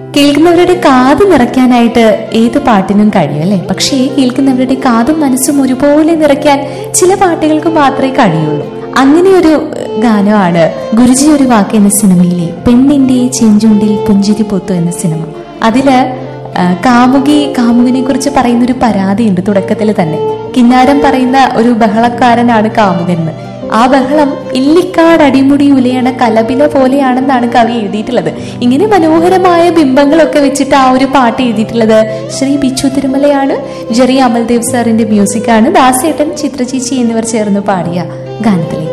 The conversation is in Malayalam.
കേൾക്കുന്നവരുടെ കാത് നിറയ്ക്കാനായിട്ട് ഏത് പാട്ടിനും കഴിയും അല്ലെ പക്ഷേ കേൾക്കുന്നവരുടെ കാതും മനസ്സും ഒരുപോലെ നിറയ്ക്കാൻ ചില പാട്ടുകൾക്ക് മാത്രമേ കഴിയുള്ളൂ അങ്ങനെ ഒരു ഗാനമാണ് ഗുരുജി ഒരു വാക്ക് എന്ന സിനിമയിലെ പെണ്ണിന്റെ ചെഞ്ചുണ്ടിൽ പുഞ്ചിരി പൊത്തു എന്ന സിനിമ അതില് ആ, കാമുകി കാമുകിനെ കുറിച്ച് പറയുന്ന ഒരു പരാതിയുണ്ട് തുടക്കത്തിൽ തന്നെ കിന്നാരം പറയുന്ന ഒരു ബഹളക്കാരനാണ് കാമുകൻ എന്ന് ആ ബഹളം ഇല്ലിക്കാട് അടിമുടി ഉലയണ കലപില പോലെയാണെന്നാണ് കവി എഴുതിയിട്ടുള്ളത് ഇങ്ങനെ മനോഹരമായ ബിംബങ്ങളൊക്കെ വെച്ചിട്ട് ആ ഒരു പാട്ട് എഴുതിയിട്ടുള്ളത് ശ്രീ ബിച്ചു തിരുമലയാണ് ജെറി അമൽദേവ് സാറിന്റെ മ്യൂസിക്കാണ് ദാസേട്ടൻ ചിത്രചേച്ചി എന്നിവർ ചേർന്ന് പാടിയ ഗാനത്തിലേക്ക്